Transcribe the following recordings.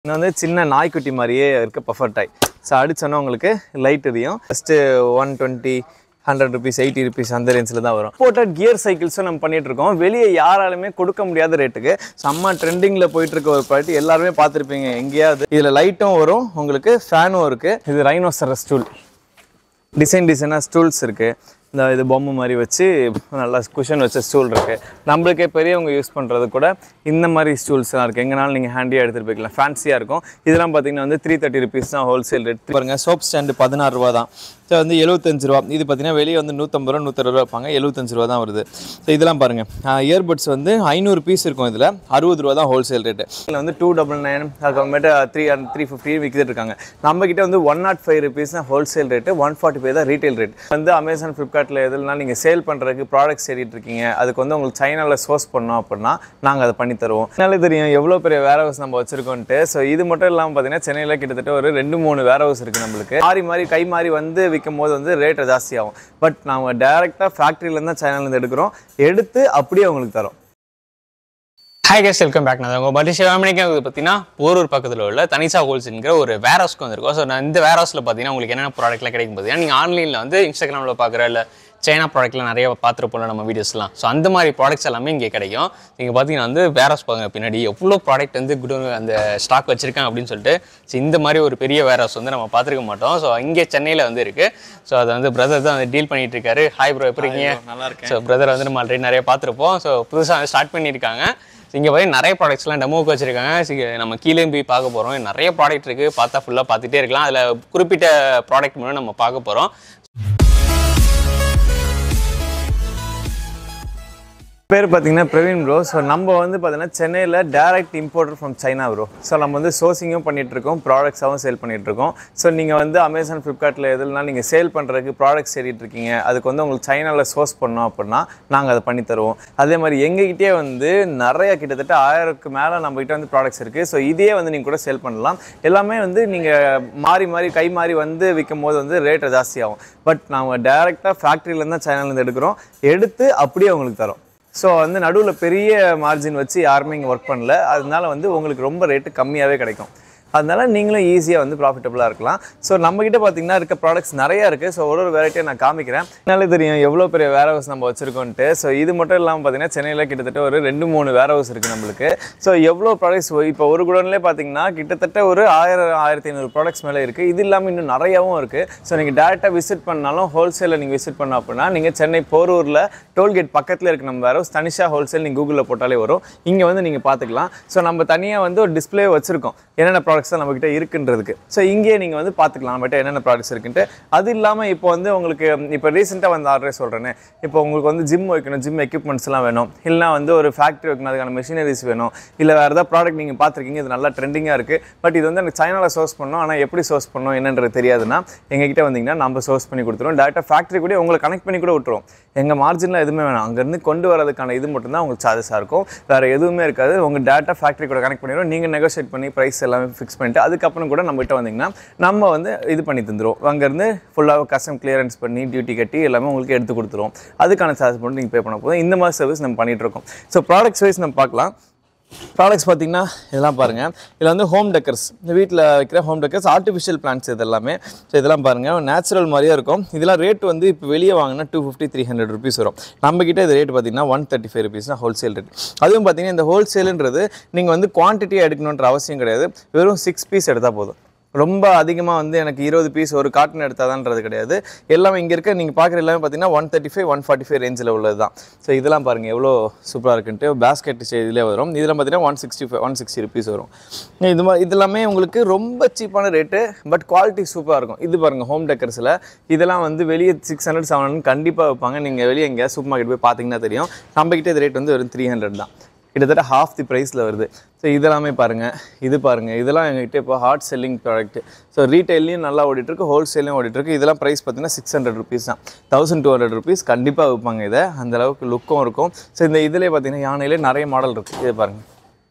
இன்னும் வந்து சின்ன நாய்க்குட்டி மாதிரியே இருக்க பஃபர் டாய் ஸோ அடிச்சோன்னா உங்களுக்கு லைட் எரியும் first one twenty hundred rupees eighty rupees அந்த ரேஞ்சில் தான் வரும் போட்டால் கியர் சைக்கிள்ஸும் நம்ம பண்ணிட்டு இருக்கோம் வெளியே யாராலுமே கொடுக்க முடியாத ரேட்டுக்கு செம்ம ட்ரெண்டிங்கில் போயிட்டு இருக்க ஒரு குவாலிட்டி எல்லாருமே பார்த்துருப்பீங்க எங்கேயாவது இதில் லைட்டும் வரும் உங்களுக்கு ஃபேனும் இருக்குது இது ரைனோசர ஸ்டூல் டிசைன் டிசைனாக ஸ்டூல்ஸ் இருக்குது இந்த இது பொம்மை மாதிரி வச்சு நல்லா குஷன் வச்ச ஸ்டூல் இருக்குது நம்மளுக்கே பெரியவங்க யூஸ் பண்ணுறது கூட இந்த மாதிரி ஸ்டூல்ஸ்லாம் இருக்குது எங்கனாலும் நீங்கள் ஹேண்டியாக எடுத்துகிட்டு போய்க்கலாம் ஃபேன்சியாக இருக்கும் இதெல்லாம் பார்த்தீங்கன்னா வந்து த்ரீ தேர்ட்டி ருபீஸ் தான் ஹோல்சேல் ரேட் பாருங்கள் சோப் ஸ்டாண்டு பதினாறு ரூபா தான் ஸோ வந்து எழுபத்தஞ்சு ரூபா இது பார்த்தீங்கன்னா வெளியே வந்து நூற்றம்பது ரூபா நூற்றறுபது ரூபா வைப்பாங்க எழுபத்தஞ்சு ரூபா தான் வருது ஸோ இதெல்லாம் பாருங்கள் இயர்பட்ஸ் வந்து ஐநூறு பீஸ் இருக்கும் இதில் அறுபது ரூபா தான் ஹோல்சேல் ரேட்டு இதில் வந்து டூ டபுள் நைன் அதுக்கப்புறமேட்டு த்ரீ த்ரீ ஃபிஃப்டி விற்கிட்டு இருக்காங்க நம்ம கிட்ட வந்து ஒன் நாட் ஃபைவ் ருபீஸ் தான் wholesale rate one forty five தான் ரீட்டைல் ரேட் வந்து அமேசான் ஃப்ளிப்கார்ட்டில் எதுனா நீங்கள் சேல் பண்ணுறதுக்கு ப்ராடக்ட்ஸ் தேடிட்டு இருக்கீங்க அதுக்கு வந்து உங்களுக்கு சைனாவில் சோர்ஸ் பண்ணோம் அப்படின்னா நாங்கள் அதை பண்ணி தருவோம் என்னால தெரியும் எவ்வளோ பெரிய வேர் ஹவுஸ் நம்ம வச்சிருக்கோன்ட்டு ஸோ இது மட்டும் இல்லாமல் பார்த்தீங்கன்னா சென்னையில் கிட்டத்தட்ட ஒரு ரெண்டு மூணு வேர் ஹவுஸ் இருக்குது நம்மளுக்கு மாறி மாறி கை மாறி வந்து விற்கும் போது வந்து ரேட்டு ஜாஸ்தியாகும் பட் நாங்கள் டேரெக்டாக ஃபேக்ட்ரியிலேருந்து தான் சைனாலேருந்து எடுக்கிறோம் எடுத்து அப்படியே உங்களுக்கு தரோம் ஹாய் கேஸ் வெல்கம் பேக் நான் உங்கள் பட்டி சிவாமணிக்கு பார்த்தீங்கன்னா போரூர் பக்கத்தில் உள்ள தனிஷா ஹோல்ஸ்ங்கிற ஒரு வேர் ஹவுஸ்க்கு வந்திருக்கோம் ஸோ நான் இந்த வேர் ஹவுஸில் பார்த்தீங்கன்னா உங்களுக்கு என்னென்ன ப்ராடக்ட்லாம் கிடைக்கும் பார்த்தீங்கன்னா நீங்கள் ஆன்லைனில் வந்து இன்ஸ்டாகிராமில் பார்க்குற இல்லை சைனா ப்ராடக்ட்லாம் நிறைய பார்த்துருப்போம்ல நம்ம வீடியோஸ்லாம் ஸோ அந்த மாதிரி ப்ராடக்ட்ஸ் எல்லாமே இங்கே கிடைக்கும் நீங்கள் பார்த்தீங்கன்னா வந்து வேர் ஹவுஸ் பாருங்க பின்னாடி எவ்வளோ ப்ராடக்ட் வந்து குட் அந்த ஸ்டாக் வச்சிருக்காங்க அப்படின்னு சொல்லிட்டு ஸோ இந்த மாதிரி ஒரு பெரிய வேர் ஹவுஸ் வந்து நம்ம பார்த்துருக்க மாட்டோம் ஸோ இங்கே சென்னையில் வந்து இருக்குது ஸோ அதை வந்து பிரதர் தான் வந்து டீல் பண்ணிட்டு இருக்காரு ஹாய் ப்ரோ எப்படி இருக்கீங்க நல்லா இருக்கேன் ஸோ பிரதர் வந்து நம்ம ஆல்ரெடி நிறைய பார்த்துருப்போம் ஸோ புதுசாக ஸ்டார்ட் பண்ணியிருக்காங்க ஸோ இங்கே போய் நிறைய ப்ராடக்ட்ஸ்லாம் டெமோக்கு வச்சிருக்காங்க ஸோ இங்க நம்ம கீழே போய் பார்க்க போகிறோம் நிறைய ப்ராடக்ட் இருக்குது பார்த்தா ஃபுல்லாக பார்த்துட்டே இருக்கலாம் அதில் குறிப்பிட்ட ப்ராடக்ட் மட்டும் நம்ம பார்க்க போகிறோம் பேர் பார்த்தீங்கன்னா பிரவீன் ப்ரோ ஸோ நம்ம வந்து பார்த்தீங்கன்னா சென்னையில் direct importer from China bro so நம்ம வந்து சோர்சிங்கும் பண்ணிட்டு இருக்கோம் ப்ராடக்ட்ஸாகவும் சேல் பண்ணிட்டு இருக்கோம் ஸோ நீங்கள் வந்து அமேசான் ஃப்ளிப்கார்ட்டில் எதுலாம் நீங்கள் சேல் பண்ணுறதுக்கு ப்ராடக்ட்ஸ் தேடிட்டு இருக்கீங்க அதுக்கு வந்து உங்களுக்கு சைனாவில் சோர்ஸ் பண்ணோம் அப்படின்னா நாங்கள் அதை பண்ணி தருவோம் அதே மாதிரி எங்ககிட்டயே வந்து நிறைய கிட்டத்தட்ட ஆயிரத்துக்கு மேலே நம்மகிட்ட வந்து ப்ராடக்ட்ஸ் இருக்குது ஸோ இதையே வந்து நீங்கள் கூட சேல் பண்ணலாம் எல்லாமே வந்து நீங்கள் மாறி மாறி கை மாறி வந்து விற்கும் போது வந்து ரேட்டு ஜாஸ்தியாகும் பட் நாங்கள் டேரெக்டாக ஃபேக்ட்ரியிலேருந்து தான் சைனாலேருந்து எடுக்கிறோம் எடுத்து அப்படியே உங்களுக்கு தரோம் ஸோ வந்து நடுவில் பெரிய மார்ஜின் வச்சு யாருமே இங்கே ஒர்க் பண்ணல அதனால வந்து உங்களுக்கு ரொம்ப ரேட்டு கம்மியாகவே கிடைக்கும் அதனால நீங்களும் ஈஸியாக வந்து ப்ராஃபிட்டபுளாக இருக்கலாம் ஸோ நம்மக்கிட்ட பார்த்தீங்கன்னா இருக்க ப்ராடக்ட்ஸ் நிறையா இருக்குது ஸோ ஒரு ஒரு வெரைட்டியை நான் காமிக்கிறேன் என்னால தெரியும் எவ்வளோ பெரிய வேர் ஹவுஸ் நம்ம வச்சுருக்கோன்ட்டு ஸோ இது மட்டும் இல்லாமல் பார்த்தீங்கன்னா சென்னையில் கிட்டத்தட்ட ஒரு ரெண்டு மூணு வேர் ஹவுஸ் இருக்குது நம்மளுக்கு ஸோ எவ்வளோ ப்ராடக்ட்ஸ் இப்போ ஒரு குடோன்லேயே பார்த்தீங்கன்னா கிட்டத்தட்ட ஒரு ஆயிரம் ஆயிரத்தி ஐநூறு ப்ராடக்ட்ஸ் மேலே இருக்குது இது இல்லாமல் இன்னும் நிறையாவும் இருக்குது ஸோ நீங்கள் டேரெக்டாக விசிட் பண்ணாலும் ஹோல்சேலில் நீங்கள் விசிட் பண்ண அப்படின்னா நீங்கள் சென்னை போரூரில் டோல்கேட் பக்கத்தில் இருக்க நம்ம வேர் ஹவுஸ் தனிஷா ஹோல்சேல் நீங்கள் கூகுளில் போட்டாலே வரும் இங்கே வந்து நீங்கள் பார்த்துக்கலாம் ஸோ நம்ம தனியாக வந்து ஒரு டிஸ்பிளே வச்சுருக்கோம் என்னென்ன ப்ராடக்ட்ஸ் தான் நம்மக்கிட்ட இருக்குன்றதுக்கு ஸோ இங்கேயே நீங்கள் வந்து பார்த்துக்கலாம் நம்மகிட்ட என்னென்ன ப்ராடக்ட்ஸ் இருக்குன்ட்டு அது இல்லாமல் இப்போ வந்து உங்களுக்கு இப்போ ரீசெண்டாக வந்து ஆர்டரே சொல்கிறேனே இப்போ உங்களுக்கு வந்து ஜிம் வைக்கணும் ஜிம் எக்யூப்மெண்ட்ஸ்லாம் வேணும் இல்லைனா வந்து ஒரு ஃபேக்ட்ரி வைக்கணும் அதுக்கான மிஷினரிஸ் வேணும் இல்லை வேறு ஏதாவது ப்ராடக்ட் நீங்கள் பார்த்துருக்கீங்க இது நல்லா ட்ரெண்டிங்காக இருக்குது பட் இது வந்து எனக்கு சைனாவில் சோர்ஸ் பண்ணோம் ஆனால் எப்படி சோர்ஸ் பண்ணோம் என்னன்றது தெரியாதுன்னா எங்ககிட்ட வந்தீங்கன்னா நம்ம சோர்ஸ் பண்ணி கொடுத்துருவோம் டேரெக்டாக ஃபேக்ட்ரி கூட உங்களை கனெக்ட் பண்ணி கூட விட்டுருவோம் எங்கள் மார்ஜினில் எதுவுமே வேணாம் அங்கேருந்து கொண்டு வரதுக்கான இது மட்டும்தான் உங்களுக்கு சார்ஜஸாக இருக்கும் வேறு எதுவுமே இருக்காது உங்கள் டேட்டா ஃபேக்ட்ரி கூட கனெக்ட் பண்ணிடுவோம் நீங்கள் நெகோஷியேட் பண்ணி ப்ரைஸ் எல்லாமே ஃபிக்ஸ் பண்ணிட்டு அதுக்கப்புறம் கூட நம்மகிட்ட வந்தீங்கன்னா நம்ம வந்து இது பண்ணி தந்துடுவோம் அங்கேருந்து ஃபுல்லாக கஸ்டம் கிளியரன்ஸ் பண்ணி டியூட்டி கட்டி எல்லாமே உங்களுக்கு எடுத்து கொடுத்துருவோம் அதுக்கான சார்ஜ் மட்டும் நீங்கள் பே பண்ண போதும் இந்த மாதிரி சர்வீஸ் நம்ம பண்ணிட்டு இருக்கோம் ஸோ ப்ராடக்ட்ஸ் வைஸ் நம்ம பார்க்கலாம் ப்ராடக்ட்ஸ் பார்த்தீங்கன்னா இதெல்லாம் பாருங்கள் இதில் வந்து ஹோம் டெக்கர்ஸ் இந்த வீட்டில் வைக்கிற ஹோம் டெக்கர்ஸ் ஆர்டிஃபிஷியல் பிளான்ட்ஸ் இது எல்லாமே ஸோ இதெல்லாம் பாருங்கள் நேச்சுரல் மாதிரியே இருக்கும் இதெல்லாம் ரேட் வந்து இப்போ வெளியே வாங்கினா two fifty three hundred rupees வரும் நம்மக்கிட்ட இது ரேட் பார்த்தீங்கன்னா ஒன் தேர்ட்டி ஃபைவ் ருபீஸ் தான் ஹோல்சேல் ரேட் அதுவும் பார்த்தீங்கன்னா இந்த ஹோல்சேலுன்றது நீங்கள் வந்து குவான்டிட்டியாக எடுக்கணுன்ற அவசியம் கிடையாது வெறும் சிக்ஸ் பீஸ் எடுத்தால் போதும் ரொம்ப அதிகமாக வந்து எனக்கு இருபது பீஸ் ஒரு காட்டன் எடுத்தாதான்றது கிடையாது எல்லாமே இங்கே இருக்க நீங்கள் பார்க்குற எல்லாமே பார்த்தீங்கன்னா one thirty five one forty five ரேஞ்சில் உள்ளது தான் ஸோ இதெல்லாம் பாருங்கள் எவ்வளோ சூப்பராக இருக்குன்ட்டு பேஸ்கெட் இதிலே வரும் இதில் பார்த்தீங்கன்னா one sixty five one sixty rupees வரும் இது மாதிரி இது எல்லாமே உங்களுக்கு ரொம்ப சீப்பான ரேட்டு பட் குவாலிட்டி சூப்பராக இருக்கும் இது பாருங்கள் ஹோம் டெக்கர்ஸில் இதெல்லாம் வந்து வெளியே சிக்ஸ் ஹண்ட்ரட் செவன் ஹண்ட்ரட் கண்டிப்பாக வைப்பாங்க நீங்கள் வெளியே எங்கேயா சூப்பர் மார்க்கெட் போய் பார்த்தீங்கன்னா தெரியும் நம்மக்கிட்ட இது ரேட் வந்து வெறும் த்ரீ ஹண்ட்ரட் தான் கிட்டத்தட்ட ஹாஃப் தி ப்ரைஸில் வருது ஸோ இதெல்லாமே பாருங்கள் இது பாருங்கள் இதெல்லாம் எங்ககிட்ட இப்போ ஹார்ட் செல்லிங் ப்ராடக்ட் ஸோ ரீட்டைல்லையும் நல்லா ஓடிட்டுருக்கு ஹோல்சேலையும் ஓடிட்டுருக்கு இதெல்லாம் ப்ரைஸ் பார்த்தீங்கன்னா சிக்ஸ் ஹண்ட்ரட் ருபீஸ் தான் தௌசண்ட் டூ ஹண்ட்ரட் ருபீஸ் கண்டிப்பாக விற்பாங்க இதை அந்த அளவுக்கு லுக்கும் இருக்கும் ஸோ இந்த இதிலே பார்த்தீங்கன்னா யானையிலே நிறைய மாடல் இருக்குது இது பாருங்கள்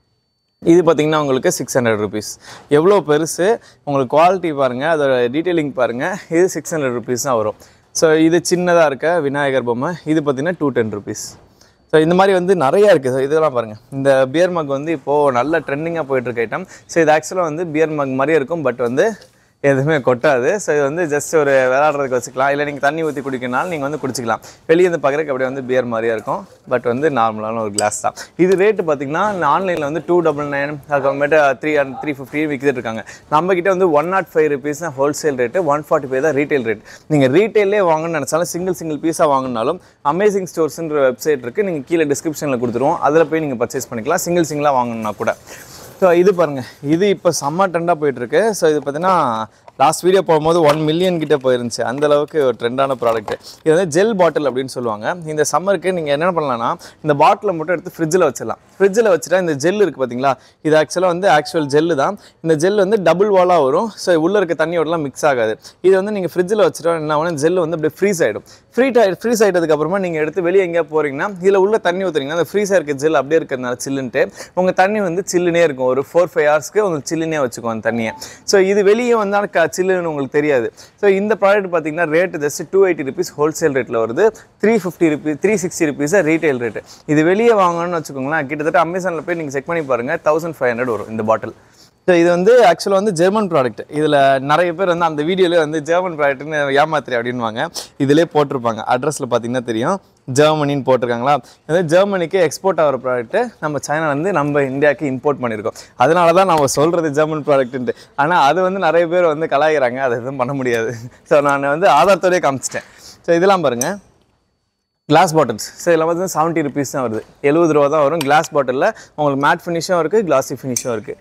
இது பார்த்தீங்கன்னா உங்களுக்கு சிக்ஸ் ஹண்ட்ரட் ருபீஸ் எவ்வளோ பெருசு உங்களுக்கு குவாலிட்டி பாருங்கள் அதோட டீட்டெயிலிங் பாருங்கள் இது சிக்ஸ் ஹண்ட்ரட் ருபீஸ் தான் வரும் ஸோ இது சின்னதாக இருக்க விநாயகர் பொம்மை இது பார்த்தீங்கன்னா டூ டென் ருபீஸ் ஸோ இந்த மாதிரி வந்து நிறைய இருக்குது ஸோ இதெல்லாம் பாருங்கள் இந்த பியர் மக் வந்து இப்போது நல்ல ட்ரெண்டிங்காக போயிட்டுருக்க ஐட்டம் ஸோ இது ஆக்சுவலாக வந்து பியர் மக் மாதிரியே இருக்கும் பட் வந்து எதுவுமே கொட்டாது ஸோ இது வந்து ஜஸ்ட் ஒரு விளையாடுறதுக்கு வச்சுக்கலாம் இல்லை நீங்கள் தண்ணி ஊற்றி குடிக்கணும்னாலும் நீங்கள் வந்து குடிச்சிக்கலாம் வெளியே இருந்து பார்க்குறதுக்கு அப்படியே வந்து பியர் மாதிரியே இருக்கும் பட் வந்து நார்மலான ஒரு கிளாஸ் தான் இது ரேட்டு பார்த்தீங்கன்னா ஆன்லைனில் வந்து டூ டபுள் நைன் அதுக்கப்புறமேட்டு த்ரீ த்ரீ ஃபிஃப்டி விற்கிட்டு இருக்காங்க நம்மக்கிட்ட வந்து ஒன் நாட் ஃபைவ் ருபீஸ் தான் wholesale rate one forty five தான் ரீட்டைல் ரேட் நீங்கள் ரீட்டைலே வாங்கணும்னு நினச்சாலும் சிங்கிள் சிங்கிள் பீஸாக வாங்கினாலும் அமேசிங் ஸ்டோர்ஸ்ன்ற வெப்சைட் இருக்குது நீங்கள் கீழே டிஸ்கிரிப்ஷனில் கொடுத்துருவோம் அதில் போய் நீங்கள் பர்ச்சேஸ் பண்ணிக்கலாம் சிங்கிள் சிங்கிளாக வாங்கணும்னா கூட ஸோ இது பாருங்கள் இது இப்போ செம்ம ட்ரெண்டாக போயிட்டுருக்கு ஸோ இது பார்த்தீங்கன்னா லாஸ்ட் வீடியோ போகும்போது ஒன் மில்லியன் கிட்ட போயிருந்துச்சு அந்த அளவுக்கு ஒரு ட்ரெண்டான ப்ராடக்ட் இது வந்து ஜெல் பாட்டில் அப்படின்னு சொல்லுவாங்க இந்த சம்மருக்கு நீங்கள் என்ன பண்ணலாம்னா இந்த பாட்டிலை மட்டும் எடுத்து ஃப்ரிட்ஜில் வச்சிடலாம் ஃப்ரிட்ஜில் வச்சுட்டா இந்த ஜெல் இருக்குது பார்த்தீங்களா இது ஆக்சுவலாக வந்து ஆக்சுவல் ஜெல்லு தான் இந்த ஜெல் வந்து டபுள் வாலாக வரும் ஸோ உள்ளே இருக்க தண்ணியோடலாம் மிக்ஸ் ஆகாது இது வந்து நீங்கள் ஃப்ரிட்ஜில் வச்சுட்டா என்ன ஆகும் ஜெல் வந்து அப்படியே ஃப்ரீஸ் ஆகிடும் ஃப்ரீ ஃப்ரீஸ் ஆகிட்டதுக்கு அப்புறமா நீங்கள் எடுத்து வெளியே எங்கேயா போகிறீங்கன்னா இதில் உள்ள தண்ணி ஊற்றுறீங்கன்னா அந்த ஃப்ரீஸாக இருக்க ஜெல் அப்படியே இருக்கிறதுனால சில்லுன்ட்டு உங்கள் தண்ணி வந்து சில்லுனே இருக்கும் ஒரு ஃபோர் ஃபைவ் ஹவர்ஸ்க்கு உங்களுக்கு சில்லுனே வச்சுக்கும் அந்த தண்ணியை ஸோ இது வெளியே வந்தால் க சில்லுன்னு உங்களுக்கு தெரியாது ஸோ இந்த ப்ராடக்ட் பார்த்தீங்கன்னா rate just two eighty rupees wholesale ரேட்டில் வருது three fifty rupees three sixty rupees retail rate இது வெளியே வாங்கணும்னு வச்சுக்கோங்களேன் கிட்டத்தட்ட அமேசானில் போய் நீங்கள் செக் பண்ணி பாருங்கள் தௌசண்ட் ஃபைவ் ஹண்ட்ரட் வரும் இந்த பாட்டில் ஸோ இது வந்து ஆக்சுவலாக வந்து ஜெர்மன் ப்ராடக்ட் இதில் நிறைய பேர் வந்து அந்த வீடியோலேயே வந்து ஜெர்மன் ப்ராடக்ட்னு ஏமாத்திரி அப்படின்வாங்க இதிலே போட்டிருப்பாங்க அட்ரஸில் பார்த்தீங்கன்னா தெரியும் ஜெர்மனின்னு போட்டிருக்காங்களா இது ஜெர்மனிக்கு எக்ஸ்போர்ட் ஆகிற ப்ராடக்ட்டு நம்ம சைனா வந்து நம்ம இந்தியாவுக்கு இம்போர்ட் பண்ணியிருக்கோம் அதனால தான் நம்ம சொல்கிறது ஜெர்மன் ப்ராடக்ட்டுன்ட்டு ஆனால் அது வந்து நிறைய பேர் வந்து கலாய்கிறாங்க அதை எதுவும் பண்ண முடியாது ஸோ நான் வந்து ஆதாரத்தோடய காமிச்சிட்டேன் ஸோ இதெல்லாம் பாருங்கள் கிளாஸ் பாட்டில்ஸ் ஸோ இதில் வந்து செவன்ட்டி ருபீஸ் தான் வருது எழுபது ரூபா தான் வரும் கிளாஸ் பாட்டிலில் உங்களுக்கு மேட் ஃபினிஷும் இருக்குது கிளாஸி ஃபினிஷும் இருக்குது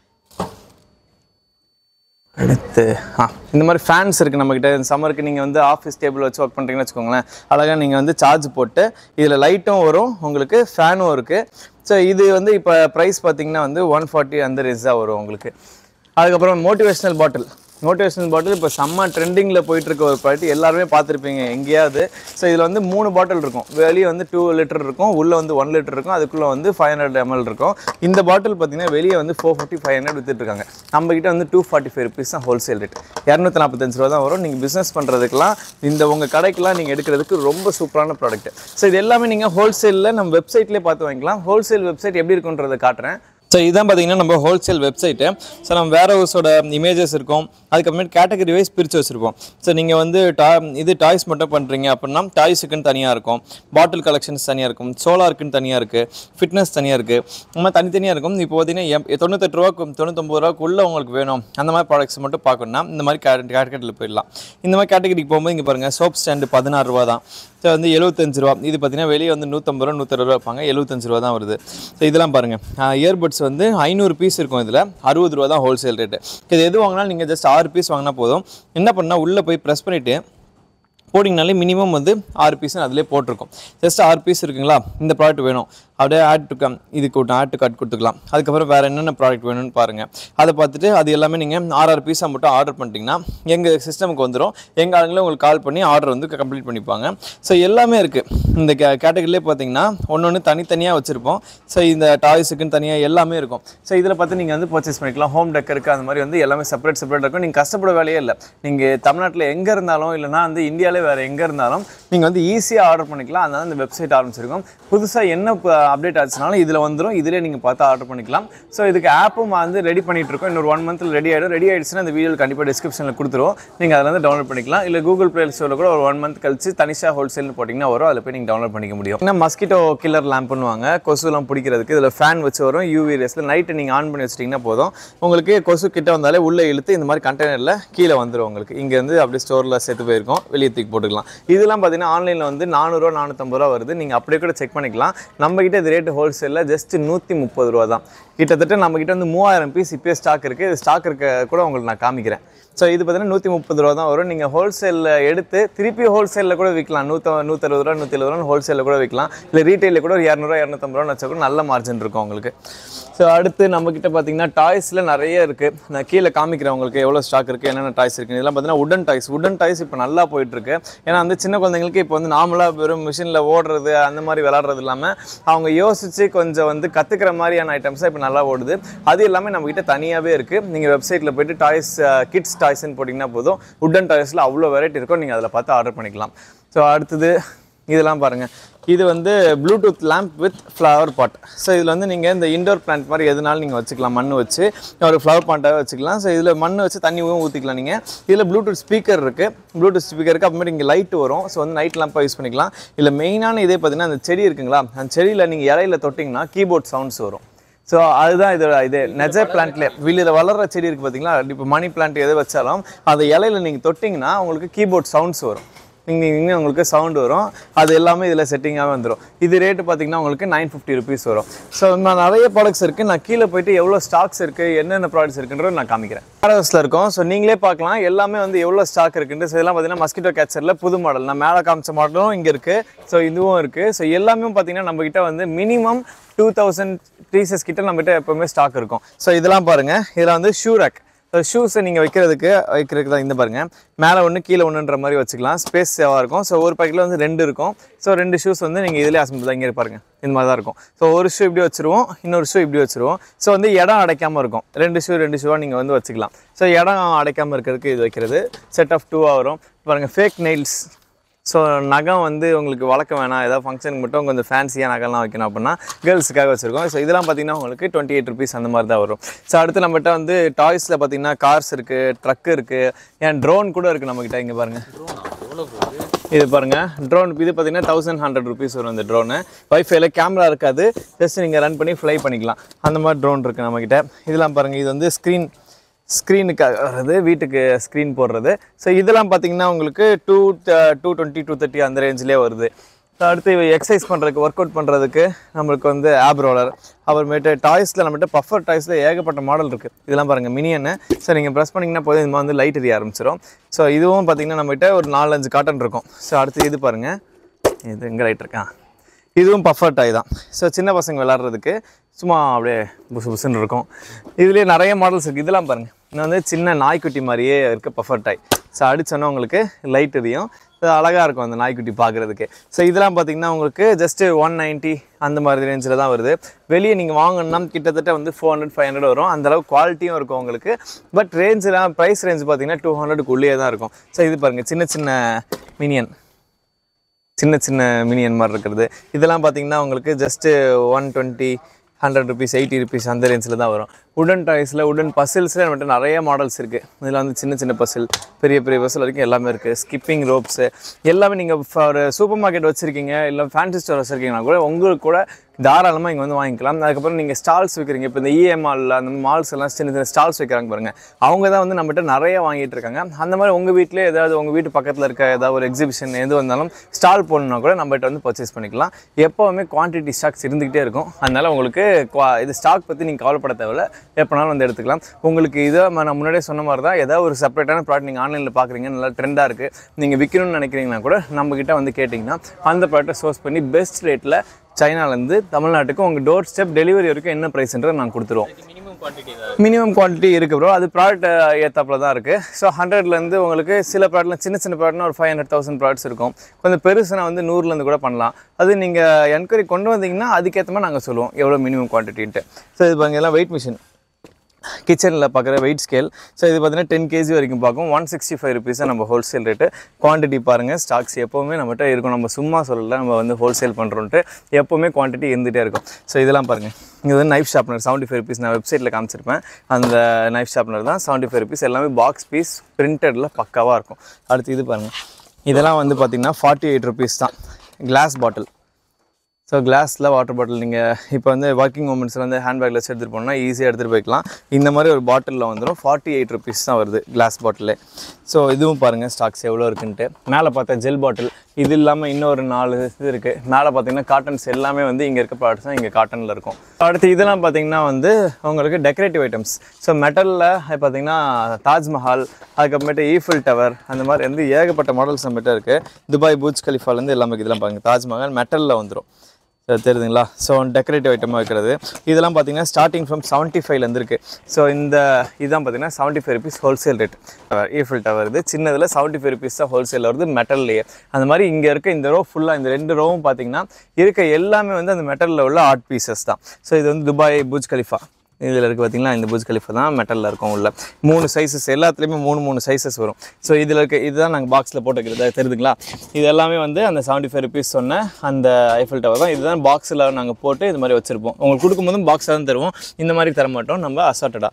அடுத்து ஆ இந்த மாதிரி ஃபேன்ஸ் இருக்குது நம்மக்கிட்ட இந்த சம்மருக்கு நீங்கள் வந்து ஆஃபீஸ் டேபிள் வச்சு ஒர்க் பண்ணுறீங்கன்னு வச்சுக்கோங்களேன் அழகாக நீங்கள் வந்து சார்ஜ் போட்டு இதில் லைட்டும் வரும் உங்களுக்கு ஃபேனும் இருக்குது ஸோ இது வந்து இப்போ ப்ரைஸ் பார்த்தீங்கன்னா வந்து ஒன் ஃபார்ட்டி அந்த ரேஸ் தான் வரும் உங்களுக்கு அதுக்கப்புறம் மோட்டிவேஷ்னல் பாட்டில் மோட்டிவேஷனல் பாட்டில் இப்போ செம்ம ட்ரெண்டிங்கில் போயிட்டு இருக்க ஒரு ப்ராடக்ட் எல்லாருமே பார்த்துருப்பீங்க எங்கேயாவது ஸோ இதில் வந்து மூணு பாட்டில் இருக்கும் வெளியே வந்து டூ லிட்டர் இருக்கும் உள்ளே வந்து ஒன் லிட்டர் இருக்கும் அதுக்குள்ளே வந்து ஃபைவ் ஹண்ட்ரட் எம்எல் இருக்கும் இந்த பாட்டில் பார்த்தீங்கன்னா வெளியே வந்து ஃபோர் ஃபிஃப்டி ஃபைவ் ஹண்ட்ரட் வித்துட்டு இருக்காங்க நம்ம கிட்ட வந்து டூ ஃபார்ட்டி ஃபைவ் ருபீஸ் தான் ஹோல்சேல் ரேட் இரநூத்தி நாற்பத்தஞ்சு ரூபா தான் வரும் நீங்கள் பிஸ்னஸ் பண்ணுறதுக்குலாம் இந்த உங்கள் கடைக்கெல்லாம் நீங்கள் எடுக்கிறதுக்கு ரொம்ப சூப்பரான ப்ராடக்ட் ஸோ இது எல்லாமே நீங்கள் ஹோல்சேலில் நம்ம வெப்சைட்லேயே பார்த்து வாங்கிக்கலாம் ஹோல்சேல் வெப்சைட் எப்படி இருக்குன்றதை காட்டுறேன் ஸோ இதுதான் பார்த்தீங்கன்னா நம்ம ஹோல்சேல் வெப்சைட்டு ஸோ நம்ம வேர் ஹவுஸோட இமேஜஸ் இருக்கும் அதுக்கப்புறமேட்டு கேட்டகரி வைஸ் பிரித்து வச்சுருப்போம் ஸோ நீங்கள் வந்து டா இது டாய்ஸ் மட்டும் பண்ணுறீங்க அப்படின்னா டாய்ஸுக்குன்னு தனியாக இருக்கும் பாட்டில் கலெக்ஷன்ஸ் தனியாக இருக்கும் சோலாருக்குன்னு தனியாக இருக்குது ஃபிட்னஸ் தனியாக இருக்குது இந்த மாதிரி தனித்தனியாக இருக்கும் இப்போ பார்த்தீங்கன்னா எம் தொண்ணூத்தெட்டு ரூபா தொண்ணூத்தொம்பது ரூபாக்குள்ளே உங்களுக்கு வேணும் அந்த மாதிரி ப்ராடக்ட்ஸ் மட்டும் பார்க்கணும்னா இந்த மாதிரி கேட்டகரியில் போயிடலாம் இந்த மாதிரி கேட்டகரிக்கு போகும்போது இங்கே பாருங்கள் சோப் ஸ்டாண்டு பதினாறு ரூபா தான் ஸோ வந்து எழுபத்தஞ்சு ரூபா இது பார்த்தீங்கன்னா வெளியே வந்து நூற்றம்பது ரூபா நூற்றறுபது ரூபா வைப்பாங்க எழுபத்தஞ்சு ரூபா தான் வருது ஸோ இதெல்லாம் பாருங்கள் இயர்பட்ஸ் வந்து ஐநூறு பீஸ் இருக்கும் இதில் அறுபது ரூபா தான் ஹோல்சேல் ரேட்டு இது எது வாங்கினாலும் நீங்கள் ஜஸ்ட் ஆறு பீஸ் வாங்கினா போதும் என்ன பண்ணால் உள்ளே போய் ப்ரெஸ் பண்ணிவிட்டு போட்டிங்கனாலே மினிமம் வந்து ஆறு பீஸ் அதிலே போட்டிருக்கும் ஜஸ்ட் ஆறு பீஸ் இருக்குங்களா இந்த ப்ராடக்ட் வேணும் அப்படியே ஆட் டு கம் இதுக்கு ஆட் டு கட் கொடுத்துக்கலாம் அதுக்கப்புறம் வேறு என்னென்ன ப்ராடக்ட் வேணும்னு பாருங்கள் அதை பார்த்துட்டு அது எல்லாமே நீங்கள் ஆறு ஆறு பீஸாக மட்டும் ஆர்டர் பண்ணிட்டீங்கன்னா எங்கள் சிஸ்டமுக்கு வந்துடும் எங்கள் ஆளுங்களே உங்களுக்கு கால் பண்ணி ஆர்டர் வந்து கம்ப்ளீட் பண்ணிப்பாங்க ஸோ எல்லாமே இருக்குது இந்த கே கேட்டகரியிலே பார்த்தீங்கன்னா ஒன்று ஒன்று தனித்தனியாக வச்சுருப்போம் ஸோ இந்த டாய்ஸுக்குன்னு தனியாக எல்லாமே இருக்கும் ஸோ இதில் பார்த்து நீங்கள் வந்து பர்ச்சேஸ் பண்ணிக்கலாம் ஹோம் டெக்கருக்கு அந்த மாதிரி வந்து எல்லாமே செப்பரேட் செப்பரேட் இருக்கும் நீங்கள் கஷ்டப்பட வேலையே இல்லை நீங்கள் தமிழ்நாட்டில் எங்கே இருந்தாலும் இல்லைனா வந்து இந்தியாவிலே வேறு எங்கே இருந்தாலும் நீங்கள் வந்து ஈஸியாக ஆர்டர் பண்ணிக்கலாம் அதனால இந்த வெப்சைட் ஆரம்பிச்சிருக்கோம் புதுசாக என்ன அப்டேட் ஆச்சுனாலும் இதில் வந்துடும் இதிலே நீங்கள் பார்த்து ஆர்டர் பண்ணிக்கலாம் ஸோ இதுக்கு ஆப்பும் வந்து ரெடி பண்ணிட்டு இருக்கோம் இன்னொரு ஒன் மந்த்தில் ரெடி ஆகிடும் ரெடி ஆயிடுச்சுன்னா இந்த வீடியோ கண்டிப்பாக டிஸ்கிரிப்ஷனில் கொடுத்துருவோம் நீங்கள் அதில் வந்து டவுன்லோட் பண்ணிக்கலாம் இல்லை கூகுள் ப்ளே ஸ்டோரில் கூட ஒரு ஒன் மந்த் கழிச்சு தனிஷா ஹோல்சேல்னு போட்டிங்கன்னா வரும் அதில் போய் நீங்கள் டவுன்லோட் பண்ணிக்க முடியும் ஏன்னா மஸ்கிட்டோ கில்லர் லேம்ப் பண்ணுவாங்க கொசுலாம் பிடிக்கிறதுக்கு இதில் ஃபேன் வச்சு வரும் யூவி ரேஸில் நைட்டு நீங்கள் ஆன் பண்ணி வச்சிட்டிங்கன்னா போதும் உங்களுக்கு கொசு கிட்ட வந்தாலே உள்ளே இழுத்து இந்த மாதிரி கண்டெய்னரில் கீழே வந்துடும் உங்களுக்கு இங்கேருந்து அப்படியே ஸ்டோரில் சேர்த்து போயிருக்கோம் வெளியே தூக்கி போட்டுக்கலாம் இதெல்லாம் பார்த்தீங்கன்னா ஆன்லைனில் வந்து நானூறுரூவா நானூற்றம்பது ரூபா வருது நீங்கள் அப்படியே கூட செக் பண்ணிக்கலாம் நம்மக்கிட்ட இது ரேட்டு ஹோல்சேலில் ஜஸ்ட் நூற்றி முப்பது ரூபா தான் கிட்டத்தட்ட நம்மக்கிட்ட வந்து மூவாயிரம் பீஸ் இப்போயே ஸ்டாக் இருக்குது இது ஸ்டாக் இருக்க கூட உங்களுக்கு நான் காமிக்கிறேன் ஸோ இது பார்த்தீங்கன்னா நூற்றி முப்பது ரூபா தான் வரும் நீங்கள் ஹோல்சேலில் எடுத்து திருப்பி ஹோல்சேலில் கூட விற்கலாம் நூற்ற நூற்றறுபது ரூபா நூற்றி எழுபது ரூபா ஹோல்சேலில் கூட விற்கலாம் இல்லை ரீட்டைலில் கூட ஒரு இரநூறுவா இரநூத்தம்பது ரூபா வச்சா கூட நல்ல மார்ஜின் இருக்கும் உங்களுக்கு ஸோ அடுத்து நம்மக்கிட்ட பார்த்தீங்கன்னா டாய்ஸில் நிறைய இருக்குது நான் கீழே காமிக்கிறேன் உங்களுக்கு எவ்வளோ ஸ்டாக் இருக்குது என்னென்ன டாய்ஸ் இருக்குது இதெல்லாம் பார்த்தீங்கன்னா உடன் டாய்ஸ் உடன் டாய்ஸ் இப்போ நல்லா போயிட்டுருக்கு ஏன்னா வந்து சின்ன குழந்தைங்களுக்கு இப்போ வந்து நார்மலாக வெறும் மிஷினில் ஓடுறது அந்த மாதிரி விளாட்றது இல்லாமல் அவங்க யோசித்து கொஞ்சம் வந்து கற்றுக்கிற மாதிரியான ஐட்டம்ஸாக இப்போ நல்லா ஓடுது அது எல்லாமே நம்மக்கிட்ட தனியாகவே இருக்குது நீங்கள் வெப்சைட்டில் போயிட்டு டாய்ஸ் கிட்ஸ் டாய்ஸ்னு போட்டிங்கன்னா போதும் உடன் டாய்ஸில் அவ்வளோ வெரைட்டி இருக்கும் நீங்கள் அதில் பார்த்து ஆர்டர் பண்ணிக்கலாம் ஸோ அடுத்தது இதெல்லாம் பாருங்கள் இது வந்து Bluetooth lamp with flower pot so இதில் வந்து நீங்கள் இந்த இண்டோர் பிளான்ட் மாதிரி எதுனாலும் நீங்கள் வச்சுக்கலாம் மண் வச்சு ஒரு ஃப்ளவர் பாட்டாக வச்சுக்கலாம் ஸோ இதில் மண் வச்சு தண்ணி ஊற்றிக்கலாம் நீங்கள் இதில் ப்ளூடூத் ஸ்பீக்கர் இருக்குது ப்ளூடூத் ஸ்பீக்கருக்கு அப்புறமேட்டு இங்கே லைட் வரும் ஸோ வந்து நைட் லேம்பாக யூஸ் பண்ணிக்கலாம் இல்லை மெயினான இதே பார்த்தீங்கன்னா அந்த செடி இருக்குங்களா அந்த செடியில் நீங்கள் இலையில தொட்டிங்கன்னா கீபோர்ட் சவுண்ட்ஸ் வரும் ஸோ அதுதான் இதோட இது நெஜ பிளான்ட்லேயே வெளியில் வளர்ற செடி இருக்குது பார்த்தீங்களா இப்போ மணி பிளான்ட் எது வச்சாலும் அந்த இலையில நீங்கள் தொட்டிங்கன்னா உங்களுக்கு கீபோர்ட் சவுண்ட்ஸ் வரும் நீங்கள் இங்கே உங்களுக்கு சவுண்ட் வரும் அது எல்லாமே இதில் செட்டிங்காகவே வந்துடும் இது ரேட்டு பார்த்தீங்கன்னா உங்களுக்கு நைன் ஃபிஃப்டி ருபீஸ் வரும் ஸோ நான் நிறைய ப்ராடக்ட்ஸ் இருக்குது நான் கீழே போயிட்டு எவ்வளோ ஸ்டாக்ஸ் இருக்குது என்னென்ன ப்ராடக்ட்ஸ் இருக்குன்றது நான் காமிக்கிறேன் ஹாரஸ்ட்டில் இருக்கும் ஸோ நீங்களே பார்க்கலாம் எல்லாமே வந்து எவ்வளோ ஸ்டாக் இருக்குன்ட்டு ஸோ இதெல்லாம் பார்த்தீங்கன்னா மஸ்கிட்டோ கேச்சரில் புது மாடல் நான் மேலே காமிச்ச மாடலும் இங்கே இருக்குது ஸோ இதுவும் இருக்குது ஸோ எல்லாமே பார்த்தீங்கன்னா நம்மக்கிட்ட வந்து மினிமம் டூ தௌசண்ட் பீசஸ் கிட்ட நம்மகிட்ட எப்போவுமே ஸ்டாக் இருக்கும் ஸோ இதெல்லாம் பாருங்கள் இதில் வந்து ஷூ ரேக் ஷூஸை நீங்கள் வைக்கிறதுக்கு வைக்கிறதுக்கு தான் இந்த பாருங்க மேலே ஒன்று கீழே ஒன்றுன்ற மாதிரி வச்சுக்கலாம் ஸ்பேஸ் சேவாக இருக்கும் ஸோ ஒரு பாக்கெட்டில் வந்து ரெண்டு இருக்கும் ஸோ ரெண்டு ஷூஸ் வந்து நீங்கள் இதிலே அசம்பிள் தான் இங்கே பாருங்க இந்த மாதிரி தான் இருக்கும் ஸோ ஒரு ஷூ இப்படி வச்சுருவோம் இன்னொரு ஷூ இப்படி வச்சுருவோம் ஸோ வந்து இடம் அடைக்காமல் இருக்கும் ரெண்டு ஷூ ரெண்டு ஷூவாக நீங்கள் வந்து வச்சுக்கலாம் ஸோ இடம் அடைக்காமல் இருக்கிறதுக்கு இது வைக்கிறது செட் ஆஃப் டூவாக வரும் பாருங்கள் ஃபேக் நெயில்ஸ் ஸோ நகம் வந்து உங்களுக்கு வளர்க்க வேணாம் ஏதாவது ஃபங்க்ஷனுக்கு மட்டும் கொஞ்சம் ஃபேன்சியாக நகைலாம் வைக்கணும் அப்படின்னா கேர்ள்ஸுக்காக வச்சுருக்கோம் ஸோ இதெல்லாம் பார்த்தீங்கன்னா உங்களுக்கு டுவெண்ட்டி எயிட் ருபீஸ் அந்த மாதிரி தான் வரும் ஸோ அடுத்து நம்மகிட்ட வந்து டாய்ஸில் பார்த்தீங்கன்னா கார்ஸ் இருக்குது ட்ரக் இருக்குது ஏன் ட்ரோன் கூட இருக்குது நம்மக்கிட்ட இங்கே பாருங்கள் இது பாருங்க ட்ரோன் இது பார்த்தீங்கன்னா தௌசண்ட் ஹண்ட்ரட் ருபீஸ் வரும் இந்த ட்ரோனு வைஃபைல கேமரா இருக்காது ஜஸ்ட் நீங்கள் ரன் பண்ணி ஃப்ளை பண்ணிக்கலாம் அந்த மாதிரி ட்ரோன் இருக்குது நம்மக்கிட்ட இதெல்லாம் பாருங்கள் இது வந்து ஸ்க்ரீன் ஸ்க்ரீனுக்காக வர்றது வீட்டுக்கு ஸ்க்ரீன் போடுறது ஸோ இதெல்லாம் பார்த்தீங்கன்னா உங்களுக்கு two two twenty two thirty அந்த ரேஞ்சிலே வருது ஸோ அடுத்து எக்ஸசைஸ் பண்ணுறதுக்கு ஒர்க் அவுட் பண்ணுறதுக்கு நம்மளுக்கு வந்து ஆப் ரோலர் அப்புறமேட்டு டாய்ஸில் நம்மகிட்ட பஃபர் டாய்ஸில் ஏகப்பட்ட மாடல் இருக்குது இதெல்லாம் பாருங்கள் மினியன்னு ஸோ நீங்கள் ப்ரெஸ் பண்ணிங்கன்னா போதும் இந்த மாதிரி வந்து லைட் எரிய ஆரம்பிச்சிடும் ஸோ இதுவும் பார்த்தீங்கன்னா நம்மகிட்ட ஒரு நாலஞ்சு காட்டன் இருக்கும் ஸோ அடுத்து இது பாருங்கள் இது எங்கே லைட் இருக்கா இதுவும் பஃபர் டாய் தான் ஸோ சின்ன பசங்க விளாட்றதுக்கு சும்மா அப்படியே புசு புசுன்னு இருக்கும் இதுலேயே நிறைய மாடல்ஸ் இருக்குது இதெல்லாம் பாருங்கள் இன்னும் வந்து சின்ன நாய்க்குட்டி மாதிரியே இருக்க பஃபர் டாய் ஸோ அடிச்சோன்னா உங்களுக்கு லைட் எரியும் இது அழகாக இருக்கும் அந்த நாய்க்குட்டி பார்க்குறதுக்கு ஸோ இதெல்லாம் பார்த்தீங்கன்னா உங்களுக்கு ஜஸ்ட்டு ஒன் நைன்ட்டி அந்த மாதிரி ரேஞ்சில் தான் வருது வெளியே நீங்கள் வாங்கணும்னா கிட்டத்தட்ட வந்து ஃபோர் ஹண்ட்ரட் ஃபைவ் ஹண்ட்ரட் வரும் அந்த அளவுக்கு குவாலிட்டியும் இருக்கும் உங்களுக்கு பட் ரேஞ்செலாம் ப்ரைஸ் ரேஞ்ச் பார்த்தீங்கன்னா டூ ஹண்ட்ரடுக்குள்ளேயே தான் இருக்கும் ஸோ இது பாருங்கள் சின்ன சின்ன மினியன் சின்ன சின்ன மினியன் மாதிரி இருக்கிறது இதெல்லாம் பார்த்தீங்கன்னா உங்களுக்கு just one twenty hundred rupees eighty rupees அந்த ரேஞ்சில் தான் வரும் உடன் டாய்ஸில் உடன் பசில்ஸில் நம்மகிட்ட நிறைய மாடல்ஸ் இருக்குது இதில் வந்து சின்ன சின்ன பசில் பெரிய பெரிய பசில் வரைக்கும் எல்லாமே இருக்குது ஸ்கிப்பிங் ரோப்ஸு எல்லாமே நீங்கள் ஒரு சூப்பர் மார்க்கெட் வச்சுருக்கீங்க இல்லை ஃபேன்சி ஸ்டோர் வச்சுருக்கீங்கன்னா கூட உங்களுக்கு கூட தாராளமாக இங்கே வந்து வாங்கிக்கலாம் அதுக்கப்புறம் நீங்கள் ஸ்டால்ஸ் வைக்கிறீங்க இப்போ இந்த இஎம்ஆரில் அந்த மால்ஸ் எல்லாம் சின்ன சின்ன ஸ்டால்ஸ் வைக்கிறாங்க பாருங்கள் அவங்க தான் வந்து நம்மகிட்ட நிறைய வாங்கிட்டு இருக்காங்க அந்த மாதிரி உங்கள் வீட்டிலே ஏதாவது உங்கள் வீட்டு பக்கத்தில் இருக்க ஏதாவது ஒரு எக்ஸிபிஷன் எது வந்தாலும் ஸ்டால் போடணுன்னா கூட நம்மகிட்ட வந்து பர்ச்சேஸ் பண்ணிக்கலாம் எப்போவுமே குவான்டிட்டி ஸ்டாக்ஸ் இருந்துக்கிட்டே இருக்கும் அதனால் உங்களுக்கு qua- இது ஸ்டாக் பற்றி நீங்கள் கவலைப்பட தேவையில்ல எப்போனாலும் வந்து எடுத்துக்கலாம் உங்களுக்கு இதை ம- நான் முன்னாடியே சொன்ன மாதிரி தான் ஏதாவது ஒரு செப்பரேட்டான ப்ராடக்ட் நீங்கள் ஆன்லைனில் பார்க்குறீங்க நல்லா ட்ரெண்டாக இருக்குது நீங்கள் விற்கணும்னு நினைக்கிறீங்கன்னா கூட நம்மக்கிட்ட வந்து கேட்டிங்கன்னா அந்த ப்ராடக்ட்டை சோர்ஸ் பண்ணி பெஸ்ட் ரேட்டில் சைனாலேருந்து தமிழ்நாட்டுக்கு உங்கள் டோர் ஸ்டெப் டெலிவரி வரைக்கும் என்ன ப்ரைஸ்ன்றதை நான் கொடுத்துருவோம் மினிமம் குவான்டிட்டி மினிமம் குவான்டிட்டி இருக்குது ப்ரோ அது ப்ராடக்ட் ஏற்றாப்புல தான் இருக்குது ஸோ ஹண்ட்ரட்லேருந்து உங்களுக்கு சில ப்ராடக்ட்லாம் சின்ன சின்ன ப்ராடக்ட்னா ஒரு ஃபைவ் ஹண்ட்ரட் தௌசண்ட் ப்ராடக்ட்ஸ் இருக்கும் கொஞ்சம் பெருசுனா வந்து நூறுலேருந்து கூட பண்ணலாம் அது நீங்கள் என்கொயரி கொண்டு வந்தீங்கன்னா அதுக்கேற்ற மாதிரி நாங்கள் சொல்லுவோம் எவ்வளோ மினிமம் குவான்டிட்டின்ட்டு ஸோ இது பாருங்க எல்லாம் வெயிட் மிஷின் கிச்சனில் பார்க்குற வெயிட் ஸ்கேல் ஸோ இது பார்த்தீங்கன்னா டென் கேஜி வரைக்கும் பார்க்கும் ஒன் சிக்ஸ்டி ஃபைவ் ருபீஸ் நம்ம ஹோல்சேல் ரேட்டு குவான்டிட்டி பாருங்கள் ஸ்டாக்ஸ் எப்போவுமே நம்மகிட்ட இருக்கும் நம்ம சும்மா சொல்லல நம்ம வந்து ஹோல்சேல் பண்ணுறோன்ட்டு எப்போவுமே குவான்டிட்டி இருந்துகிட்டே இருக்கும் ஸோ இதெல்லாம் பாருங்கள் இது வந்து knife sharpener seventy five rupees நான் வெப்சைட்டில் காமிச்சிருப்பேன் அந்த நைஃப் ஷார்ப்னர் தான் செவன்ட்டி ஃபைவ் ருபீஸ் எல்லாமே பாக்ஸ் பீஸ் பிரிண்டடில் பக்காவாக இருக்கும் அடுத்து இது பாருங்கள் இதெல்லாம் வந்து பார்த்திங்கன்னா ஃபார்ட்டி எயிட் ருபீஸ் தான் கிளாஸ் பாட்டில் ஸோ கிளாஸில் வாட்டர் பாட்டில் நீங்கள் இப்போ வந்து ஒர்க்கிங் உமன்ஸ் வந்து ஹேண்ட்பேக்கில் வச்சு எடுத்துகிட்டு போனால் ஈஸியாக எடுத்துகிட்டு போய்க்கலாம் இந்த மாதிரி ஒரு பாட்டிலில் வந்துடும் ஃபார்ட்டி எயிட் ருபீஸ் தான் வருது கிளாஸ் பாட்டிலே ஸோ இதுவும் பாருங்கள் ஸ்டாக்ஸ் எவ்வளோ இருக்குன்ட்டு மேலே பார்த்தா ஜெல் பாட்டில் இது இல்லாமல் இன்னொரு நாலு இது இருக்குது மேலே பார்த்தீங்கன்னா காட்டன்ஸ் எல்லாமே வந்து இங்கே இருக்க ப்ராடக்ட்ஸ் தான் இங்கே காட்டனில் இருக்கும் அடுத்து இதெல்லாம் பார்த்தீங்கன்னா வந்து உங்களுக்கு டெக்கரேட்டிவ் ஐட்டம்ஸ் ஸோ மெட்டலில் பார்த்தீங்கன்னா தாஜ்மஹால் அதுக்கப்புறமேட்டு ஈஃபில் டவர் அந்த மாதிரி வந்து ஏகப்பட்ட மாடல்ஸ் நம்மகிட்ட இருக்குது துபாய் பூஜ் கலிஃபாலேருந்து எல்லாமே இதெல்லாம் பாருங்க தாஜ்மஹால் மெட்டலில் வந்துடும் இது தெரியுதுங்களா ஸோ டெக்கரேட்டிவ் ஐட்டமாக வைக்கிறது இதெல்லாம் பார்த்தீங்கன்னா ஸ்டார்டிங் ஃப்ரம் செவன்ட்டி ஃபைவ்லேருந்து இருக்குது ஸோ இந்த இதுதான் பார்த்தீங்கன்னா seventy five rupees wholesale rate Eiffel tower இது சின்னதில் செவன்ட்டி ஃபைவ் ருபீஸ் தான் ஹோல்சேல் வருது மெட்டல்லையே அந்த மாதிரி இங்கே இருக்க இந்த ரோ ஃபுல்லாக இந்த ரெண்டு ரோவும் பார்த்தீங்கன்னா இருக்க எல்லாமே வந்து அந்த மெட்டலில் உள்ள ஆர்ட் பீசஸ் தான் ஸோ இது வந்து துபாய் பூஜ் கலிஃபா இதில் இருக்குது பார்த்தீங்களா இந்த புஜ் கலிஃபா தான் மெட்டலில் இருக்கும் உள்ள மூணு சைஸஸ் எல்லாத்துலேயுமே மூணு மூணு சைஸஸ் வரும் ஸோ இதில் இருக்க இதுதான் நாங்கள் பாக்ஸில் போட்டுக்கிறது தெரியுதுங்களா இது எல்லாமே வந்து அந்த செவன்ட்டி ஃபைவ் ருபீஸ் சொன்ன அந்த ஐஃபில் டவர் தான் இதுதான் பாக்ஸில் நாங்கள் போட்டு இது மாதிரி வச்சுருப்போம் உங்களுக்கு கொடுக்கும்போதும் பாக்ஸாக தான் தருவோம் இந்த மாதிரி தர மாட்டோம் நம்ம அசார்ட்டடாக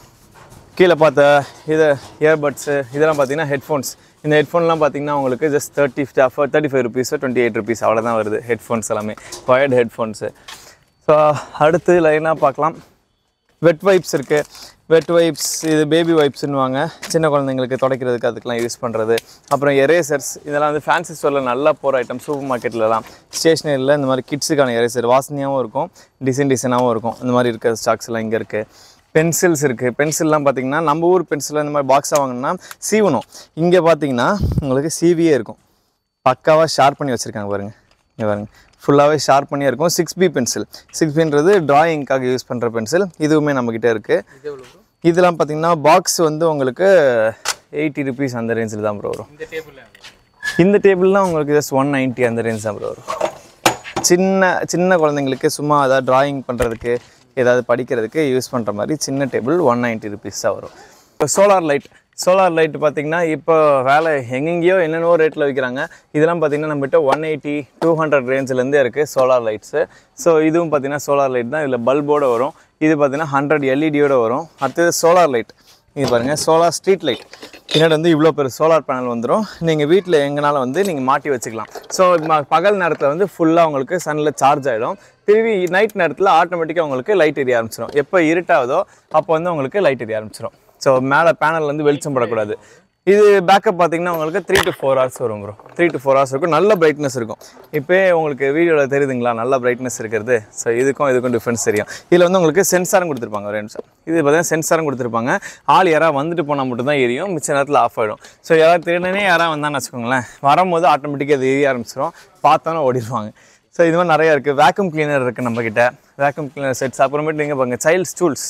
கீழே பார்த்த இது இயர்பட்ஸு இதெல்லாம் பார்த்தீங்கன்னா ஹெட்ஃபோன்ஸ் இந்த ஹெட்ஃபோன்லாம் பார்த்தீங்கன்னா உங்களுக்கு just thirty thirty five rupees twenty eight rupees அவ்வளோதான் வருது ஹெட்ஃபோன்ஸ் எல்லாமே வயர்டு ஹெட்ஃபோன்ஸு ஸோ அடுத்து லைனாக பார்க்கலாம் வெட் வைப்ஸ் இருக்குது வெட் வைப்ஸ் இது பேபி வைப்ஸ்னுவாங்க சின்ன குழந்தைங்களுக்கு துடைக்கிறதுக்கு அதுக்கெலாம் யூஸ் பண்ணுறது அப்புறம் எரேசர்ஸ் இதெல்லாம் வந்து ஃபேன்சி ஸ்டோரில் நல்லா போகிற ஐட்டம் சூப்பர் மார்க்கெட்லலாம் ஸ்டேஷ்னரியில் இந்த மாதிரி கிட்ஸுக்கான எரேசர் வாசனையாகவும் இருக்கும் டிசைன் டிசைனாகவும் இருக்கும் இந்த மாதிரி இருக்கிற ஸ்டாக்ஸ் எல்லாம் இங்கே இருக்குது பென்சில்ஸ் இருக்குது பென்சில்லாம் பார்த்தீங்கன்னா நம்ம ஊர் பென்சில் இந்த மாதிரி பாக்ஸாக வாங்கினா சீவணும் இங்கே பார்த்தீங்கன்னா உங்களுக்கு சீவியே இருக்கும் பக்காவாக ஷார்ப் பண்ணி வச்சுருக்காங்க பாருங்க இங்கே பாருங்க ஃபுல்லாகவே ஷார்ப் பண்ணியே இருக்கும் சிக்ஸ் பி பென்சில் சிக்ஸ் பின்றது டிராயிங்க்காக யூஸ் பண்ணுற பென்சில் இதுவுமே நம்மக்கிட்ட இருக்குது இதெல்லாம் பார்த்தீங்கன்னா பாக்ஸ் வந்து உங்களுக்கு எயிட்டி ருபீஸ் அந்த ரேஞ்சில் தான் ப்ரோ வரும் இந்த டேபிள் இந்த டேபிள்லாம் உங்களுக்கு ஜஸ்ட் ஒன் நைன்ட்டி அந்த ரேஞ்ச் தான் ப்ரோ வரும் சின்ன சின்ன குழந்தைங்களுக்கு சும்மா ஏதாவது டிராயிங் பண்ணுறதுக்கு ஏதாவது படிக்கிறதுக்கு யூஸ் பண்ணுற மாதிரி சின்ன டேபிள் ஒன் நைன்ட்டி ருபீஸ் தான் வரும் இப்போ சோலார் லைட் சோலார் லைட் பார்த்தீங்கன்னா இப்போ வேலை எங்கெங்கேயோ என்னென்னவோ ரேட்டில் விற்கிறாங்க இதெல்லாம் பார்த்தீங்கன்னா நம்மகிட்ட ஒன் எயிட்டி டூ ஹண்ட்ரட் ரேஞ்சிலேருந்தே இருக்குது சோலார் லைட்ஸு ஸோ இதுவும் பார்த்தீங்கன்னா சோலார் லைட் தான் இதில் பல்போடு வரும் இது பார்த்தீங்கன்னா ஹண்ட்ரட் எல்இடியோட வரும் அடுத்தது சோலார் லைட் இது பாருங்கள் சோலார் ஸ்ட்ரீட் லைட் பின்னாடி வந்து இவ்வளோ பெரிய சோலார் பேனல் வந்துடும் நீங்கள் வீட்டில் எங்கனாலும் வந்து நீங்கள் மாட்டி வச்சுக்கலாம் ஸோ பகல் நேரத்தில் வந்து ஃபுல்லாக உங்களுக்கு சன்னில் சார்ஜ் ஆகிடும் திரும்பி நைட் நேரத்தில் ஆட்டோமேட்டிக்காக உங்களுக்கு லைட் எரிய ஆரம்பிச்சிடும் எப்போ இருட்டாகுதோ அப்போ வந்து உங்களுக்கு லைட் எரிய ஆரம்பிச்சிடும் ஸோ மேலே பேனல் வந்து வெளிச்சம் படக்கூடாது இது பேக்கப் பார்த்தீங்கன்னா உங்களுக்கு த்ரீ டு ஃபோர் ஹவர்ஸ் வரும் bro three to four hours இருக்கும் நல்ல பிரைட்னஸ் இருக்கும் இப்போ உங்களுக்கு வீடியோவில் தெரியுதுங்களா நல்ல பிரைட்னஸ் இருக்கிறது ஸோ இதுக்கும் இதுக்கும் டிஃப்ரென்ஸ் தெரியும் இதில் வந்து உங்களுக்கு சென்சாரும் கொடுத்துருப்பாங்க ஒரு நிமிஷம் இது பார்த்தீங்கன்னா சென்சாரும் கொடுத்துருப்பாங்க ஆள் யாராவது வந்துட்டு போனால் மட்டும் தான் எரியும் மிச்ச நேரத்தில் ஆஃப் ஆகிடும் ஸோ யாராவது திருடனே யாராவது வந்தான்னு வச்சுக்கோங்களேன் வரும்போது ஆட்டோமேட்டிக்காக அது எரிய ஆரம்பிச்சிடும் பார்த்தோன்னே ஓடிடுவாங்க ஸோ இது மாதிரி நிறையா இருக்குது வேக்யூம் கிளீனர் இருக்குது நம்மக்கிட்ட வேக்யூம் கிளீனர் செட்ஸ் அப்புறமேட்டு நீங்கள் பாருங்க சைல்ட் ஸ்டூல்ஸ்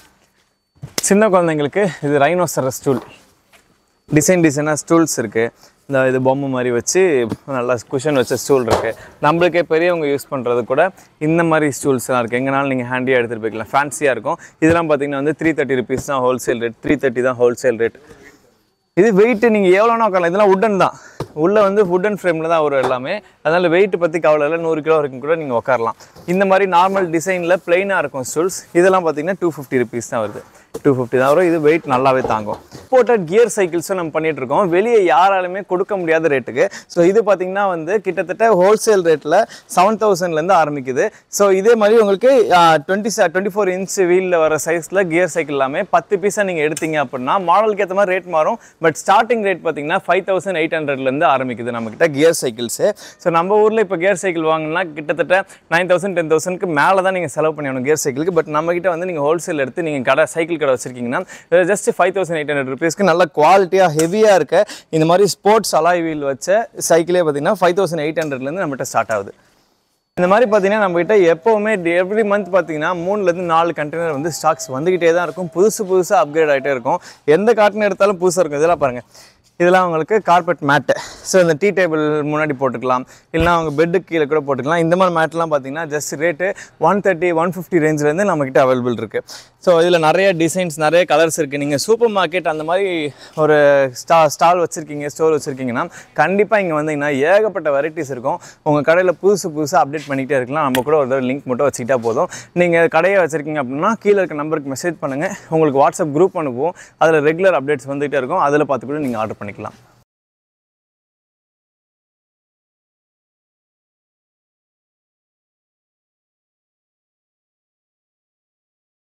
சின்ன குழந்தைங்களுக்கு இது ரைனோசரஸ் ஸ்டூல் டிசைன் டிசைனாக ஸ்டூல்ஸ் இருக்குது இந்த இது பொம்மை மாதிரி வச்சு நல்லா குஷன் வச்ச ஸ்டூல் இருக்குது நம்மளுக்கே பெரியவங்க யூஸ் பண்ணுறது கூட இந்த மாதிரி ஸ்டூல்ஸ்லாம் இருக்குது எங்கனாலும் நீங்கள் ஹேண்டியாக எடுத்துகிட்டு போய்க்கலாம் ஃபேன்சியாக இருக்கும் இதெல்லாம் பார்த்தீங்கன்னா வந்து த்ரீ தேர்ட்டி ருபீஸ் தான் ஹோல்சேல் ரேட் த்ரீ தேர்ட்டி தான் ஹோல்சேல் ரேட் இது வெயிட் நீங்கள் எவ்வளோனா உட்காரலாம் இதெல்லாம் உட்டன் தான் உள்ளே வந்து உட்டன் ஃப்ரேமில் தான் வரும் எல்லாமே அதனால் வெயிட் பற்றி கவலை இல்லை நூறு கிலோ வரைக்கும் கூட நீங்கள் உட்காரலாம் இந்த மாதிரி நார்மல் டிசைனில் பிளெயினாக இருக்கும் ஸ்டூல்ஸ் இதெல்லாம் பார்த்தீங்கன்னா டூ ஃபிஃப்டி ருபீஸ் தான் வருது டூ ஃபிஃப்டி தான் வரும் இது வெயிட் நல்லாவே தாங்கும் இம்போர்ட்டட் கியர் சைக்கிள்ஸும் நம்ம பண்ணிட்டு இருக்கோம் வெளியே யாராலுமே கொடுக்க முடியாத ரேட்டுக்கு ஸோ இது பார்த்தீங்கன்னா வந்து கிட்டத்தட்ட ஹோல்சேல் ரேட்டில் செவன் தௌசண்ட்லேருந்து ஆரம்பிக்குது ஸோ இதே மாதிரி உங்களுக்கு டுவெண்ட்டி டுவெண்ட்டி ஃபோர் இன்ச் வீலில் வர சைஸில் கியர் சைக்கிள் எல்லாமே பத்து பீஸாக நீங்கள் எடுத்தீங்க அப்படின்னா மாடலுக்கு ஏற்ற மாதிரி ரேட் மாறும் பட் ஸ்டார்டிங் ரேட் பார்த்தீங்கன்னா ஃபைவ் தௌசண்ட் எயிட் ஹண்ட்ரட்லேருந்து ஆரம்பிக்குது நம்மக்கிட்ட கியர் சைக்கிள்ஸு ஸோ நம்ம ஊரில் இப்போ கியர் சைக்கிள் வாங்கினா கிட்டத்தட்ட நைன் தௌசண்ட் டென் தௌசண்ட்க்கு மேலே தான் நீங்கள் செலவு பண்ணணும் கியர் சைக்கிளுக்கு பட் நம்மக்கிட்ட வந்து நீங்கள் ஹோல்சேல் எடுத்து நீங்கள் கடை சைக்கிள் கடை வச்சிருக்கீங்கன்னா just five thousand eight hundred ருபீஸ்க்கு நல்ல குவாலிட்டியாக ஹெவியாக இருக்க இந்த மாதிரி ஸ்போர்ட்ஸ் அலாய் வீல் வச்ச சைக்கிளே பார்த்தீங்கன்னா ஃபைவ் தௌசண்ட் எயிட் ஹண்ட்ரட்லேருந்து நம்மகிட்ட ஸ்டார்ட் ஆகுது இந்த மாதிரி பார்த்தீங்கன்னா நம்மகிட்ட எப்போவுமே எவ்ரி மந்த் பார்த்தீங்கன்னா மூணுலேருந்து நாலு கண்டெய்னர் வந்து ஸ்டாக்ஸ் வந்துக்கிட்டே தான் இருக்கும் புதுசு புதுசாக அப்கிரேட் ஆகிட்டே இருக்கும் எந்த கார்டன் எடுத்தாலும் புதுசாக இருக்கும் இதெல்லாம் பாருங்கள் இதெல்லாம் உங்களுக்கு கார்பெட் மேட்டு ஸோ இந்த டீ டேபிள் முன்னாடி போட்டுக்கலாம் இல்லைனா அவங்க பெட்டுக்கு கீழே கூட போட்டுக்கலாம் இந்த மாதிரி மேட்லாம் பார்த்தீங்கன்னா just rate one thirty one fifty ரேஞ்சிலேருந்து நம்மக்கிட்ட அவைலபிள் இருக்குது ஸோ இதில் நிறைய டிசைன்ஸ் நிறைய கலர்ஸ் இருக்குது நீங்கள் சூப்பர் மார்க்கெட் அந்த மாதிரி ஒரு ஸ்டா ஸ்டால் வச்சுருக்கீங்க ஸ்டோர் வச்சுருக்கீங்கன்னா கண்டிப்பாக இங்கே வந்தீங்கன்னா ஏகப்பட்ட வெரைட்டிஸ் இருக்கும் உங்கள் கடையில் புதுசு புதுசாக அப்டேட் பண்ணிக்கிட்டே இருக்கலாம் நம்ம கூட ஒரு தடவை லிங்க் மட்டும் வச்சுக்கிட்டா போதும் நீங்கள் கடையை வச்சுருக்கீங்க அப்படின்னா கீழே இருக்க நம்பருக்கு மெசேஜ் பண்ணுங்கள் உங்களுக்கு வாட்ஸ்அப் குரூப் அனுப்புவோம் அதில் ரெகுலர் அப்டேட்ஸ் வந்துகிட்டே இருக்கும் அதில் பார்த்து கூட நீங்கள் ஆர்டர் பண்ணிக்கலாம்